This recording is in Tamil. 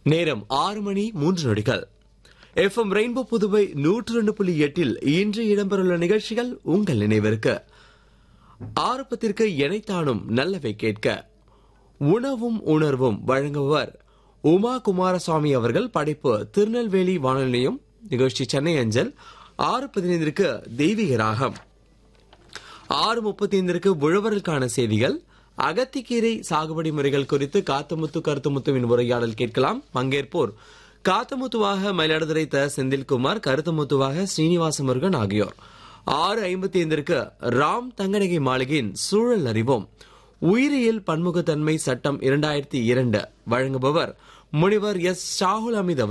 நேரம் ஆறு மணி மூன்று நொடிகள் எஃப்எம் ரெயின்போ புதுவை நூற்று ரெண்டு புள்ளி எட்டில் இன்று இடம்பெறவுள்ள நிகழ்ச்சிகள் உங்கள் நினைவிற்கு ஆரம்பத்திற்கு எனைத்தானும் நல்லவை கேட்க உணவும் உணர்வும் வழங்குபவர் உமா குமாரசுவாமி அவர்கள் படைப்பு திருநெல்வேலி வானொலி நிலையம் நிகழ்ச்சி சென்னை அஞ்சல் ஆறு பதினைந்திற்கு தெய்வீக ராகம் ஆறு முப்பத்தி ஐந்திற்கு உழவர்களுக்கான செய்திகள் அகத்திக்கீரை சாகுபடி முறைகள் குறித்து காத்தமுத்து கருத்துமுத்துவின் உரையாடல் கேட்கலாம் பங்கேற்போர் காத்தமுத்துவாக மயிலாடுதுறை த செந்தில்குமார் கருத்துமுத்துவாக ஸ்ரீனிவாச முருகன் ஆகியோர் ஆறு ஐம்பத்தி ஐந்திற்கு ராம் தங்கநகை மாளிகையின் சூழல் அறிவோம் உயிரியல் பன்முகத்தன்மை சட்டம் இரண்டாயிரத்தி இரண்டு வழங்குபவர் முனிவர் எஸ் ஷாகுல் அமித் அவர்